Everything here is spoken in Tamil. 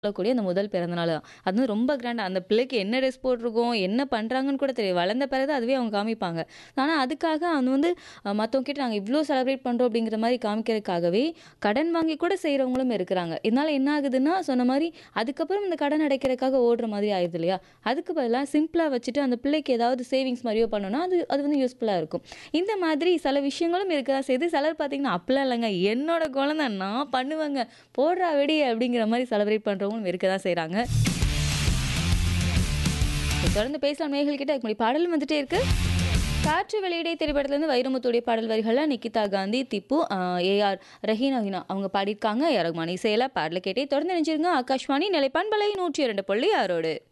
சொல்லக்கூடிய அந்த முதல் பிறந்த நாள் தான். அது வந்து ரொம்ப கிராண்டா அந்த பிள்ளைக்கு என்ன ட்ரெஸ் போட்டிருக்கோம், என்ன பண்றாங்கன்னு கூட தெரியாது. வளர்ந்த பிறகு தான் அதுவே அவங்க காமிப்பாங்க. ஆனா அதுக்காக அது வந்து அ மத்தவங்க கிட்ட நாங்க இவ்ளோ செலிப்ரேட் பண்றோம் அப்படிங்கிற மாரி காமிக்கிறதுக்காகவே, கடன் வாங்கி கூட செய்றவங்களும் இருக்கிறாங்க. இதனால என்ன ஆகுதுன்னா, சொன்ன மாரி அதுக்கப்புறம் இந்த கடன் அடைக்கிறதுக்காக ஓடுற மாதிரி ஆயிருது இல்லையா? அதுக்கு பதிலா சிம்பிளா வச்சுட்டு அந்த பிள்ளைக்கு ஏதாவது சேவிங்ஸ் மாரியோ பண்ணோம்னா, அது அது வந்து யூஸ்ஃபுல்லா இருக்கும். இந்த மாதிரி சில விஷயங்களும் இருக்க தான் செய்யுது. சிலர் பார்த்தீங்கன்னா, "அப்படிலாம் இல்லங்க. என்னோட குழந்தை நான் பண்ணுவேங்க. போடுறா வெடி" அப்படிங்கிற மாரி செலிப்ரேட் பண்றவங்களும் இருக்க தான் செய்றாங்க. தொடர்ந்து பேசலாம் நேயர்கள் கிட்ட. அதுக்கு முன்னாடி பாடலும் வந்துட்டே இருக்கு. காற்று வெளியிடை திரைப்படத்துலேருந்து வைரமுத்துடைய பாடல் வரிகள்ல நிகிதா காந்தி, திப்பு, அ ஏ.ஆர். ரஹீனா அவங்க பாடியிருக்காங்க. ஏ ஆர் ரகுமான் இசையில பாடல கேட்டே தொடர்ந்து இணைஞ்சிருங்க. ஆகாஷ்வாணி நிலைப்பான்பலை 102.6 ரோடு.